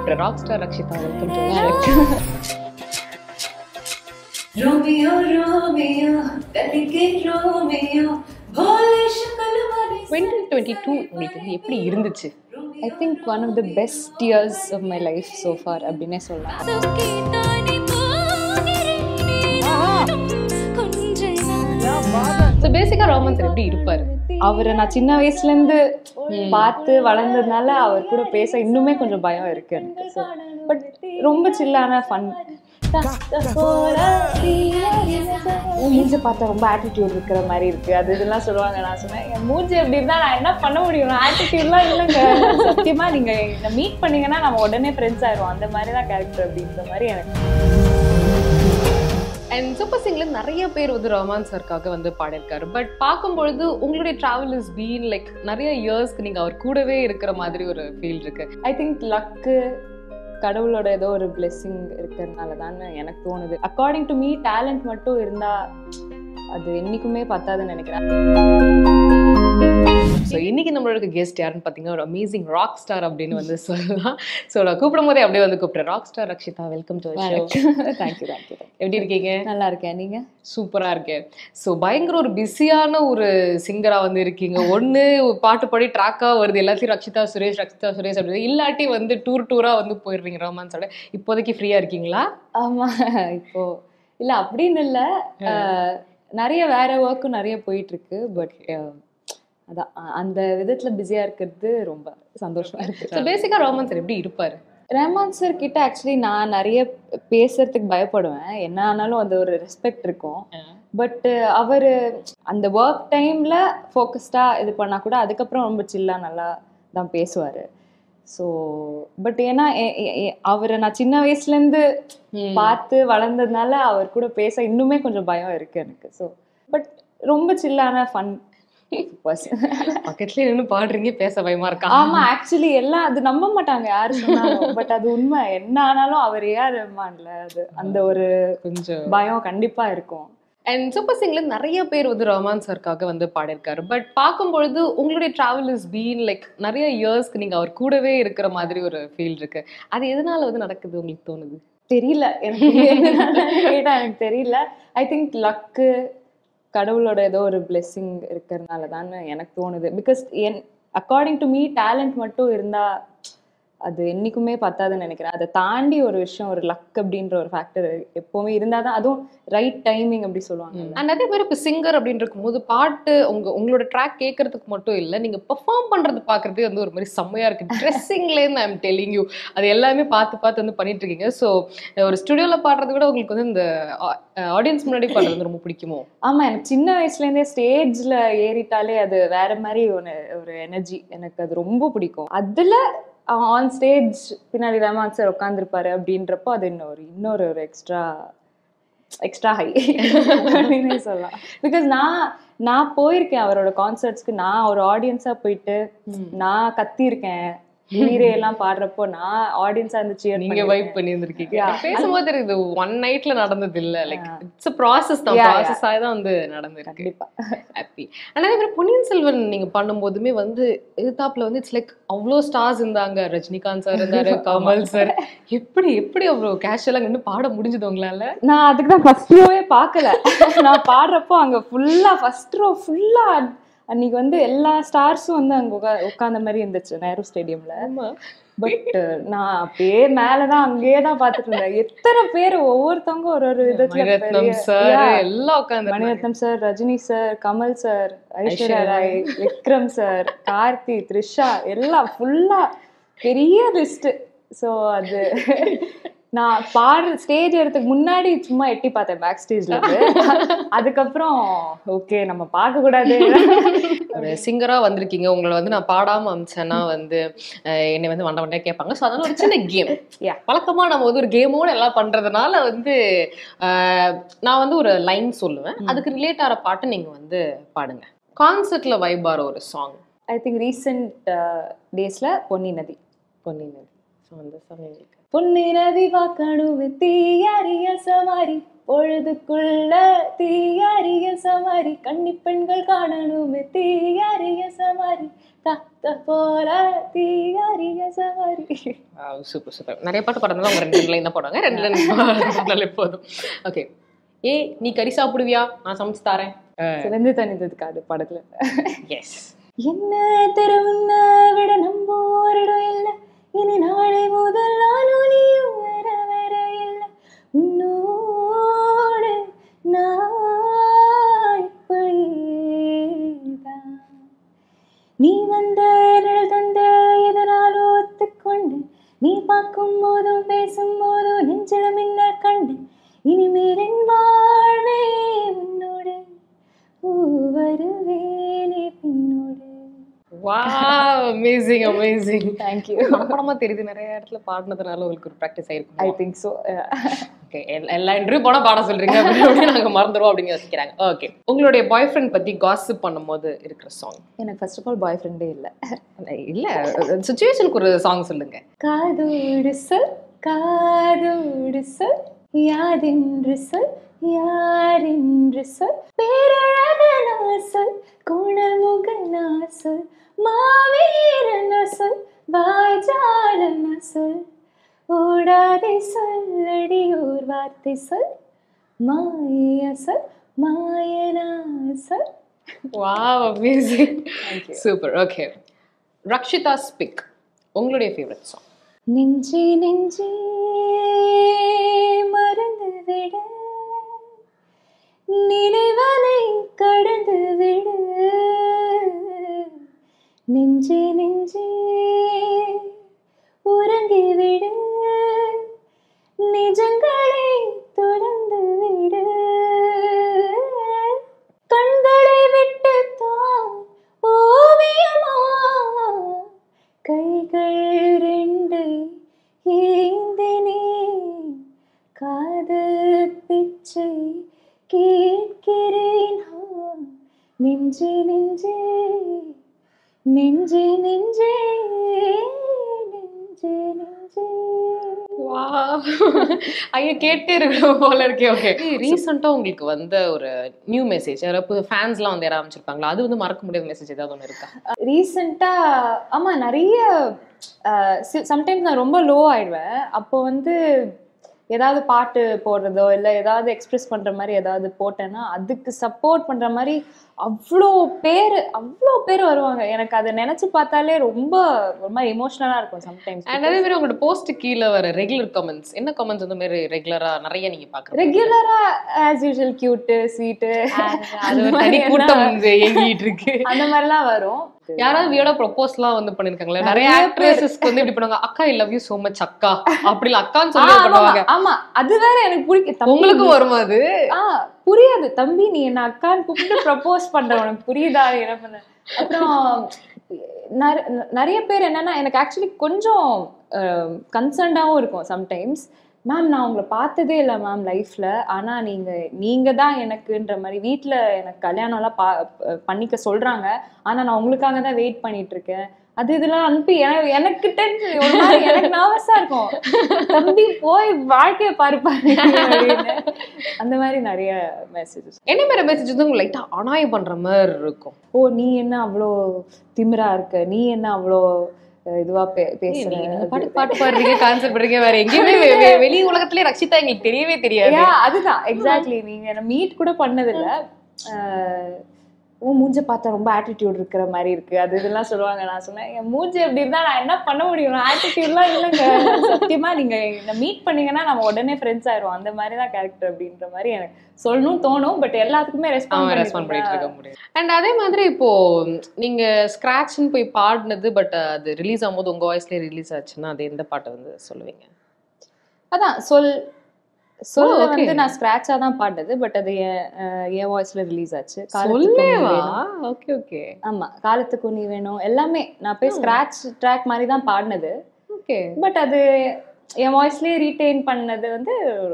கூப்பிடுறேன் rock star Rakshita welcome to Romeo Romeo तनिके Romeo भोले शक्ल वाले டுவெண்ட்டி டுவெண்ட்டி டூ உங்களுக்கு வந்து எப்படி இருந்துச்சு I think one of the best years of my life so far அப்படின்னே சொல்லலாம் ஸோ பேசிக்காக ரோமன்ஸ் எப்படி இருப்பாரு அவரை நான் சின்ன வயசுலேருந்து பார்த்து வளர்ந்ததுனால அவர் கூட பேச இன்னுமே கொஞ்சம் பயம் இருக்கு எனக்கு ஸோ பட் ரொம்ப சில்லான ஃபன் மூஞ்ச பார்த்தா ரொம்ப ஆட்டிடியூட் இருக்கிற மாதிரி இருக்கு அது இதெல்லாம் சொல்லுவாங்க நான் சொன்னேன் என் மூஞ்சி எப்படி இருந்தா நான் என்ன பண்ண முடியும் ஆட்டிடியூட்லாம் இல்லைங்க சத்தியமா நீங்க என்ன மீட் பண்ணீங்கன்னா நம்ம உடனே ஃப்ரெண்ட்ஸ் ஆயிடுவோம் அந்த மாதிரி தான் கேரக்டர் அப்படின்ற மாதிரி எனக்கு அண்ட் சூப்பர் சிங்கில் நிறைய பேர் வந்து ரஹ்மான் சர்க்காக வந்து பாடியிருக்காரு பட் பார்க்கும்பொழுது உங்களுடைய ட்ராவல் இஸ் பீன் லைக் நிறைய இயர்ஸ்க்கு நீங்கள் அவர் கூடவே இருக்கிற மாதிரி ஒரு ஃபீல் இருக்கு ஐ திங்க் லக்கு கடவுளோட ஏதோ ஒரு பிளெஸ்ஸிங் இருக்கிறதுனால தான் எனக்கு தோணுது அக்கார்டிங் டு மீ டேலண்ட் மட்டும் இருந்தா அது என்னைக்குமே பத்தாதுன்னு நினைக்கிறேன் ஸோ இன்னைக்கு நம்மளோட கெஸ்ட் யாருன்னு பார்த்தீங்கன்னா ஒரு அமேசிங் ராக் ஸ்டார் அப்படின்னு வந்து சொல்லலாம் ஸோ நான் கூப்பிடும் போதே அப்படியே வந்து கூப்பிட்றேன் rock star Rakshita welcome to thank you thank you thank you எப்படி இருக்கீங்க நல்லா இருக்கேன் நீங்க சூப்பராக இருக்கேன் ஸோ பயங்கர ஒரு பிஸியான ஒரு சிங்கராக வந்து இருக்கீங்க ஒன்று பாட்டு பாடி ட்ராக்காக வருது எல்லாத்தையும் ரக்ஷிதா சுரேஷ் ரக்ஷிதா சுரேஷ் அப்படின்னு இல்லாட்டி வந்து டூர் டூராக வந்து போயிடுறீங்க ரோமான்ஸோட இப்போதைக்கு ஃப்ரீயாக இருக்கீங்களா ஆமா இப்போ இல்ல அப்படின்னு இல்ல அஹ், நிறைய வேற ஒர்க்கும் நிறைய போயிட்டு இருக்கு பட் அதான் அ- அந்த விதத்துல பிஸியா இருக்கிறது ரொம்ப சந்தோஷமா இருக்கு ஸோ பேசிக்காக ரோமான்ஸ் எப்படி இருப்பார் ரஹ்மான் சார் கிட்ட ஆக்சுவலி நான் நிறைய பேசுறதுக்கு பயப்படுவேன் என்ன ஆனாலும் அந்த ஒரு ரெஸ்பெக்ட் இருக்கும் பட் அவர் அந்த ஒர்க் டைம்ல ஃபோக்கஸ்டா இது பண்ணா கூட அதுக்கப்புறம் ரொம்ப சில்லா நல்லா தான் பேசுவாரு ஸோ பட் ஏன்னா எ- எ- எ- அவரை நான் சின்ன வயசுல இருந்து பார்த்து வளர்ந்ததுனால அவர் கூட பேச இன்னுமே கொஞ்சம் பயம் இருக்கு எனக்கு ஸோ பட் ரொம்ப சில்லான ஃபன் பர்சன் பக்கத்துலேயே நின்று பாடுறீங்க பேச பயமா இருக்கா ஆமா ஆக்சுவலி எல்லாம் அது நம்ப மாட்டாங்க யாரு சொன்னாலும் பட் அது உண்மை என்ன ஆனாலும் அவர் ஏஆர் ரஹ்மான்ல அது அந்த ஒரு கொஞ்சம் பயம் கண்டிப்பா இருக்கும் அண்ட் சூப்பர் சிங்கில் நிறைய பேர் வந்து ரஹ்மான் சர்க்காக வந்து பாடியிருக்காரு பட் பார்க்கும்பொழுது உங்களுடைய ட்ராவல் இஸ் பீன் லைக் நிறைய இயர்ஸ்க்கு நீங்கள் அவர் கூடவே இருக்கிற மாதிரி ஒரு ஃபீல் இருக்கு அது எதனால வந்து நடக்குது உங்களுக்கு தோணுது தெரியல எனக்கு எதனால கேட்டா எனக்கு தெரியல ஐ திங்க் லக்கு கடவுளோட ஏதோ ஒரு பிளெஸ்ஸிங் இருக்கிறதுனால தான் எனக்கு தோணுது பிகாஸ் என் அக்கார்டிங் டு மீ டேலண்ட் மட்டும் இருந்தா அது என்னைக்குமே பத்தாதுன்னு நினைக்கிறேன் அதை தாண்டி ஒரு விஷயம் ஒரு லக் அப்படின்ற ஒரு ஃபேக்டர் எப்பவுமே இருந்தால் தான் அதுவும் ரைட் டைமிங் அப்படி சொல்லுவாங்க அண்ட் நிறைய பேர் இப்போ சிங்கர் அப்படின்னு இருக்கும்போது பாட்டு உங்க உங்களோட ட்ராக் கேட்கறதுக்கு மட்டும் இல்லை நீங்க பெர்ஃபார்ம் பண்றது பார்க்கறதே வந்து ஒரு மாதிரி செம்மையா இருக்கு ட்ரெஸ்ஸிங்லேருந்து ஐம் டெல்லிங் யூ அது எல்லாமே பார்த்து பார்த்து வந்து பண்ணிட்டு இருக்கீங்க ஸோ ஒரு ஸ்டுடியோவில் பாடுறத விட உங்களுக்கு வந்து இந்த ஆடியன்ஸ் முன்னாடி பாடுறது வந்து ரொம்ப பிடிக்குமோ ஆமா எனக்கு சின்ன வயசுல இருந்தே ஸ்டேஜ்ல ஏறிட்டாலே அது வேற மாதிரி ஒன்று ஒரு எனர்ஜி எனக்கு அது ரொம்ப பிடிக்கும் அதுல ஆன் ஸ்டேஜ் பின்னாடி ரஹ்மான் சார் உட்காந்துருப்பாரு அப்படின்றப்போ அது இன்னொரு இன்னொரு ஒரு எக்ஸ்ட்ரா எக்ஸ்ட்ரா ஹை அப்படின்னே சொல்லலாம் பிகாஸ் நான் நான் போயிருக்கேன் அவரோட கான்சர்ட்ஸ்க்கு நான் ஒரு ஆடியன்ஸா போயிட்டு நான் கத்தியிருக்கேன் உயிரே எல்லாம் பாடுறப்போ நான் ஆடியன்ஸா இருந்து cheer நீங்க பண்ணியிருக்கேன். வைப் பண்ணியிருந்திருக்கீங்க Yeah. பேசும்போது தெரியுது ஒன் நைட்ல நடந்தது இல்ல லைக் இட்ஸ் ப்ராசஸ் தான் Yeah, yeah. ப்ராசஸ் ஆகி தான் வந்து நடந்திருக்கு கண்டிப்பா ஹாப்பி ஆனா அதே மாதிரி பொன்னியின் செல்வன் நீங்க பண்ணும்போதுமே வந்து எதிர்த்தாப்புல வந்து இட்ஸ் லைக் அவ்வளோ ஸ்டார்ஸ் இருந்தாங்க ரஜினிகாந்த் சார் இருந்தாரு கமல் சார் எப்படி எப்படி அவ்வளோ கேஷுவலாக நின்று பாட முடிஞ்சது உங்களால நான் அதுக்கு தான் ஃபர்ஸ்ட் ரோவே பார்க்கல நான் பாடுறப்போ அங்க ஃபுல்லா ஃபர்ஸ்ட் ரோ ஃபுல்லா அன்னைக்கு வந்து எல்லா ஸ்டார்ஸும் வந்து அங்க உட்கா உட்காந்த மாதிரி இருந்துச்சு நேரு ஸ்டேடியம்ல ஆமா பட் நான் அப்படியே மேலதான் அங்கேயே தான் பார்த்துட்டு இருந்தேன் எத்தனை பேர் ஒவ்வொருத்தவங்க ஒரு ஒரு விதத்துல மணிரத்னம் பெரிய- சார் Yeah. எல்லாம் உட்காந்து Maniratnam sir Rajini sir Kamal sir Aishwarya Rai Vikram sir Karthi Trisha எல்லாம் ஃபுல்லா பெரிய லிஸ்ட் ஸோ அது நான் பாடுற ஸ்டேஜ் ஏறதுக்கு முன்னாடி சும்மா எட்டி பார்த்தேன் பேக் ஸ்டேஜ்ல அதுக்கப்புறம் ஓகே நம்ம பார்க்க கூடாது ஒரு சிங்கரா வந்திருக்கீங்க உங்களை வந்து நான் பாடாம அமிச்சேன்னா வந்து அஹ், என்னை வந்து வண்ட வண்டையா கேட்பாங்க ஸோ அதனால ஒரு சின்ன கேம் Yeah. வழக்கமா நம்ம வந்து ஒரு கேமோட எல்லாம் பண்றதுனால வந்து அஹ், நான் வந்து ஒரு லைன் சொல்லுவேன் அதுக்கு ரிலேட் ஆகிற பாட்டு நீங்க வந்து பாடுங்க கான்சர்ட்ல வைபார ஒரு சாங் ஐ திங்க் ரீசெண்ட் டேஸ்ல பொன்னி நதி பொன்னியின் ஸோ அந்த சாங் எங்களுக்கு பொன்னி நதி வாக்கணும் தீயறிய சவாரி பொழுதுக்குள்ள தீயாரிய சமாரி கன்னி பெண்கள் காணணுமே தீயாரிய சமாரி தத்த போல தீயாரிய சமாரி சூப்பர் சூப்பர் நிறைய பாட்டு பாடுறதுனால அவங்க ரெண்டு லைன் தான் போடுவாங்க ரெண்டு லைன் பாடினாலே போதும் ஓகே ஏ நீ கறி சாப்பிடுவியா நான் சமைச்சு தரேன் சிறந்து தனித்தது காடு படத்துல எஸ் என்ன தெருவுன்ன விட நம்ம ஓரிடம் இல்லை இனி நாளை முதல் நானும் நீயும் வர வர இல்லை உன்னோடு நான் இப்பதான். நீ வந்த நிழல் தந்த எதனால் ஒத்துக்கொண்டு நீ பார்க்கும் போதும் பேசும் போதும் நெஞ்சில மின்னல் கண்டு இனிமேல் என் வாழ்வே உன்னோடு ஓ, வருவேனே பின்னோடு வாவ் அமேசிங் அமேசிங் தேங்க்யூ படமா தெரியுது நிறைய இடத்துல பாடினதுனால உங்களுக்கு ஒரு ப்ராக்டிஸ் ஐ ஆயிருக்கும் திங்க் ஸோ ஓகே எல்லா இன்டர்வியூ போனா பாட சொல்றீங்க அப்படி அப்படின்னு நாங்க மறந்துடுவோம் அப்படின்னு யோசிக்கிறாங்க ஓகே உங்களுடைய பாய் ஃப்ரெண்ட் பத்தி காசிப் பண்ணும்போது இருக்கிற சாங் எனக்கு ஃபர்ஸ்ட் ஆஃப் ஆல் பாய் ஃப்ரெண்டே இல்லை இல்ல சுச்சுவேஷனுக்கு ஒரு சாங் சொல்லுங்க காதோடு சொல் காதோடு சொல் யாதென்று சொல் யாரென்று சொல் பேரழகனா சொல் குணமுகனா சொல் மாவீரனா சொல் வாய்ஜாலனா சொல் ஓடாதே சொல்லடி ஓர் வார்த்தை சொல் மாயா சொல் மாயனா சொல் wow amazing super okay Rakshita speak உங்களுடைய ஃபேவரட் சாங் நெஞ்சே நெஞ்சே மறந்து விட நினைவலை கடந்து விடு நெஞ்சே நெஞ்சே உறங்கி விடு நிஜங்களை துறந்து விடு கண்களை விட்டு தான் ஓவியமா கைகள் ரெண்டை ஏந்தினே காதல் பிச்சை கேட்கிறேன் ஆ, நெஞ்சே நெஞ்சே நெஞ்சே நெஞ்சே நெஞ்சே நெஞ்சே வாவ் ஐயோ கேட்டே இருக்கணும் போல இருக்கே ஓகே ரீசெண்டா உங்களுக்கு வந்த ஒரு நியூ மெசேஜ் யாராவது ஃபேன்ஸ்லாம் வந்து யாராவது அமைச்சிருப்பாங்களா அது வந்து மறக்க முடியாத மெசேஜ் ஏதாவது ஒன்று இருக்கா ரீசெண்டாக ஆமாம் நிறைய சம்டைம்ஸ் நான் ரொம்ப லோ ஆயிடுவேன் அப்போ வந்து ஏதாவது பாட்டு போடுறதோ இல்லை ஏதாவது எக்ஸ்பிரஸ் பண்ணுற மாதிரி ஏதாவது போட்டேன்னா அதுக்கு சப்போர்ட் பண்ணுற மாதிரி அவ்வளோ பேர் அவ்வளோ பேர் வருவாங்க எனக்கு அதை நினச்சி பார்த்தாலே ரொம்ப ஒரு மாதிரி எமோஷ்னலாக இருக்கும் சம்டைம்ஸ் அண்ட் அதே மாதிரி உங்களோட போஸ்ட் கீழே வர ரெகுலர் கமெண்ட்ஸ் என்ன கமெண்ட்ஸ் வந்து மாதிரி ரெகுலரா நிறைய நீங்க பாக்குறீங்க ரெகுலரா ஆஸ் யூஷுவல் கியூட்டு ஸ்வீட்டு அது ஒரு தனி கூட்டம் வந்து இயங்கிட்டு இருக்கு அந்த மாதிரிலாம் வரும் யாராவது வியோட ப்ரொபோஸ்லாம் வந்து பண்ணிருக்காங்களா நிறைய நிறைய ஆக்ட்ரஸஸ்க்கு வந்து இப்படி பண்ணுவாங்க அக்கா I love you so much அக்கா அப்படி இல்ல அக்கான்னு ஆ, சொல்லி ஆமா, பண்ணுவாங்க ஆமா அது வேற எனக்கு பிடிக்கும் தம்பி, உங்களுக்கும் வருமா அது ஆ புரியாது தம்பி நீ என்ன அக்கான்னு கூப்பிட்டு ப்ரப்போஸ் பண்ற உனக்கு புரியுதா நீ என்ன பண்ண அப்புறம் நிற- நிறைய பேர் என்னன்னா எனக்கு ஆக்சுவலி கொஞ்சம் கன்சர்ன்டாகவும் இருக்கும் சம்டைம்ஸ் மேம் நான் உங்களை பார்த்ததே இல்லை மேம் லைஃப்ல ஆனா நீங்க நீங்க தான் எனக்குன்ற மாதிரி வீட்டில் எனக்கு கல்யாணம்லாம் பா பண்ணிக்க சொல்றாங்க ஆனா நான் உங்களுக்காக தான் வெயிட் பண்ணிட்டு இருக்கேன் அது இதெல்லாம் அனுப்பி எனக்கு எனக்கு டென்ஷன் ஒரு மாதிரி எனக்கு நர்வஸா இருக்கும் தம்பி போய் வாழ்க்கையை பாரு பாரு அப்படின்னு. அந்த மாதிரி நிறைய மெசேஜஸ் என்ன மாதிரி மெசேஜ் வந்து உங்களுக்கு லைட்டா அனாயம் பண்ற மாதிரி இருக்கும் ஓ நீ என்ன அவ்வளோ திமிரா இருக்க நீ என்ன அவ்வளோ அஹ், இதுவா பே ஏய், பேசுற நீங்க நீங்க பாட்டு பாட்டு பாடுறீங்க கான்செப்ட் பண்றீங்க வேற எங்கேயுமே வெ- வெ- வெளி உலகத்திலே ரக்ஷிதா எங்களுக்கு தெரியவே தெரியாது Yeah, அதுதான் எக்ஸாக்ட்லி நீங்க என்ன மீட் கூட பண்ணதில்ல அஹ், உன் மூஞ்ச பார்த்தா ரொம்ப ஆட்டிடியூட் இருக்கிற மாதிரி இருக்கு அது இதெல்லாம் சொல்லுவாங்க நான் சொன்னேன் என் மூஞ்சி எப்படி இருந்தா நான் என்ன பண்ண முடியும் ஆட்டிடியூட்லாம் இல்லைங்க சத்தியமா நீங்க என்ன மீட் பண்ணீங்கன்னா நம்ம உடனே ஃப்ரெண்ட்ஸ் ஆயிரும் அந்த மாதிரி தான் கேரக்டர் அப்படின்ற மாதிரி எனக்கு சொல்லணும் தோணும் பட் எல்லாத்துக்குமே அவன் ரெஸ்பாண்ட் ரெஸ்பாண்ட் பண்ணிட்டு இருக்க முடியும் அண்ட் அதே மாதிரி இப்போ நீங்க ஸ்கிராட்ச்னு போய் பாடினது பட் அது ரிலீஸ் ஆகும்போது உங்க வாய்ஸ்லயே ரிலீஸ் ஆச்சுன்னா அது எந்த பாட்டை வந்து சொல்லுவீங்க அதான் சொல் சொல்ல okay. வந்து நான் ஸ்கிராச்சா தான் பாட்டது பட் அது என் அஹ், என் வாய்ஸ்ல ரிலீஸ் ஆச்சு காலத்துக்கு நீ சொல்லேவா வேணும். ஓகே ஓகே ஆமா காலத்துக்கு நீ வேணும் எல்லாமே நான் போய் ஸ்கிராச் ட்ராக் மாதிரி தான் பாடினது ஓகே பட் அது என் வாய்ஸ்லயே ரீட்டைன் பண்ணது வந்து ஒரு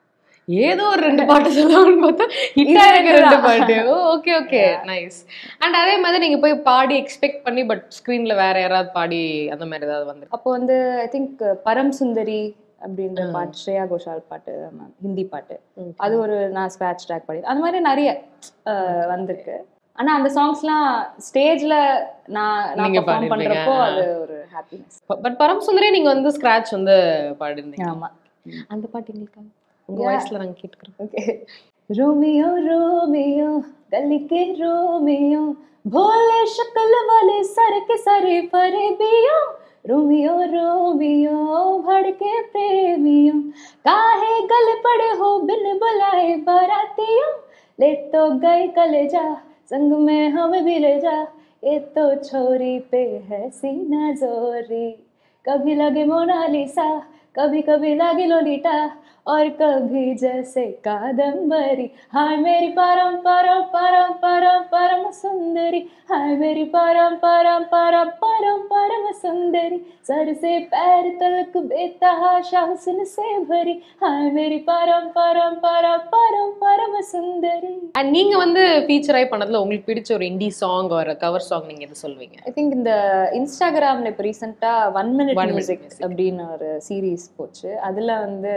ஏதோ ஒரு ரெண்டு பாட்டு சொல்லலாம்னு பார்த்தா இது ஹிட்டா இருக்க ரெண்டு ரெண்டுதான். பாட்டு ஓகே ஓகே நைஸ் அண்ட் அதே மாதிரி நீங்க போய் பாடி எக்ஸ்பெக்ட் பண்ணி பட் ஸ்க்ரீன்ல வேற யாராவது பாடி அந்த மாதிரி ஏதாவது வந்து அப்போ வந்து ஐ திங்க் பரம் சுந்தரி அப்படின்ற ஆ. பாட்டு ஸ்ரேயா கோஷால் பாட்டு ஆமா, ஹிந்தி பாட்டு Okay. அது ஒரு நான் ஸ்க்ராட்ச் ட்ராக் பண்ணி அந்த மாதிரி நிறைய அஹ், வந்திருக்கு ஆனா அந்த சாங்ஸ்லாம் ஸ்டேஜ்ல நான் நான் நீங்க பெர்ஃபார்ம் பாடிருப்பீங்க. பண்றப்போ ஆ. அது ஒரு ஹாப்பினஸ் பட் பரம் சுந்தரே நீங்க வந்து ஸ்கிராச் வந்து பாடிருந்தீங்க ஆமா அந்த பாட்டு எங்களுக்காக உங்க Yeah. வாய்ஸ்ல நாங்க கேட்டுக்கிறோம் ஓகே रोमियो रोमियो गली के रोमियो भोले शक्ल वाले सर के सारे फरेबियो रोमियो रोमियो भड़के प्रेमियो काहे गल पड़े हो बिन बुलाए बारातियों ले तो गए कलेजा संग में हम भी ले जा ये तो छोरी पे है सीना जोरी कभी लगे मोनालिसा कभी कभी लगे लोलिटा और कभी जैसे कादम्बरी हाय मेरी परम परम परम परम परम सुंदरी हाय मेरी परम परम परम परम परम सुंदरी सर से पैर तलक बेतहाशा हुस्न से भरी हाय मेरी परम परम परम परम परम सुंदरी அண்ட் நீங்க வந்து ஃபீச்சர் ஆகி பண்ணதுல உங்களுக்கு பிடிச்ச ஒரு இண்டி சாங் ஒரு கவர் சாங் நீங்க எது சொல்வீங்க ஐ திங்க் இந்த இன்ஸ்டாகிராம்ல இப்போ ரீசெண்டாக one minute One Minute music Music. அப்படின்னு ஒரு சீரீஸ் போச்சு அதுல வந்து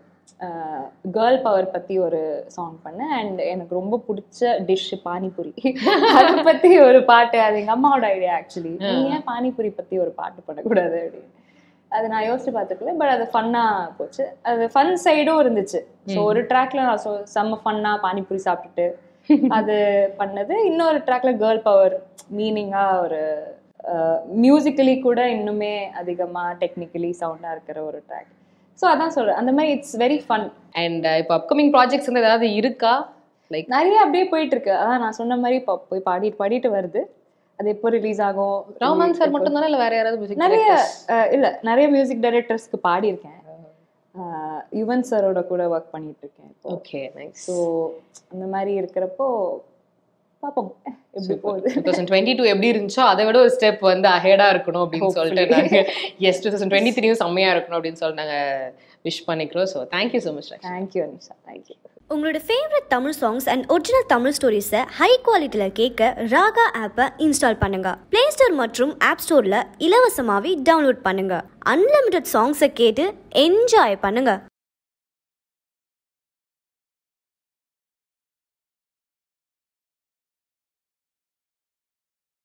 கேர்ள் பவர் பத்தி ஒரு சாங் பண்ணேன் அண்ட் எனக்கு ரொம்ப பிடிச்ச டிஷ் பானிபூரி அதை பத்தி ஒரு பாட்டு அது எங்க அம்மாவோட ஐடியா ஆக்சுவலி நீ ஏன் பானிபூரி பத்தி ஒரு பாட்டு பண்ணக்கூடாது அப்படின்னு அது நான் யோசிச்சு பார்த்துக்கல பட் அது ஃபன்னா போச்சு அது ஃபன் சைடும் இருந்துச்சு ஸோ ஒரு ட்ராக்ல நான் சொ- செம்ம ஃபன்னா பானிபூரி சாப்பிட்டுட்டு அது பண்ணது இன்னொரு ட்ராக்ல கேர்ள் பவர் மீனிங்கா ஒரு மியூசிக்கலி கூட இன்னுமே அதிகமா டெக்னிக்கலி சவுண்டா இருக்கிற ஒரு ட்ராக் ஸோ அதான் சொல்றேன் அந்த மாதிரி இட்ஸ் வெரி ஃபன் அண்ட் இப்போ அப்கமிங் ப்ராஜெக்ட்ஸ் வந்து ஏதாவது இருக்கா லைக் நிறைய அப்படியே போயிட்டு இருக்கு அதான் நான் சொன்ன மாதிரி இப்போ போய் பாடிட்டு பாடிட்டு வருது அது எப்போ ரிலீஸ் ஆகும் ராமன் சார் மட்டும் தானே இல்ல வேற யாராவது மியூசிக் நிறைய அஹ், இல்ல நிறைய மியூசிக் டைரக்டர்ஸ்க்கு பாடியிருக்கேன் அஹ், யுவன் சாரோட கூட ஒர்க் பண்ணிட்டு இருக்கேன் இப்போ ஓகே நைஸ் ஸோ அந்த மாதிரி இருக்கிறப்போ பார்ப்போம் எப்படி போகுது டூ தௌசண்ட் டுவெண்ட்டி டூ எப்படி இருந்துச்சோ அதை விட ஒரு ஸ்டெப் வந்து அஹேடா இருக்கணும் அப்படின்னு சொல்லிட்டு நாங்க எஸ் டூ தௌசண்ட் டுவெண்ட்டி த்ரீயும் செம்மையா இருக்கணும் அப்படின்னு சொல்லிட்டு நாங்க விஷ் பண்ணிக்கிறோம் so thank you so much thank you Anisha thank you உங்களோட favourite Tamil songs and original Tamil ஸ்டோரிஸை ஹை குவாலிட்டியில் கேட்க ராகா ஆப்பை இன்ஸ்டால் பண்ணுங்க ப்ளே ஸ்டோர் மற்றும் ஆப் ஸ்டோரில் இலவசமாகவே டவுன்லோட் பண்ணுங்க அன்லிமிட்டெட் சாங்ஸை கேட்டு என்ஜாய் பண்ணுங்க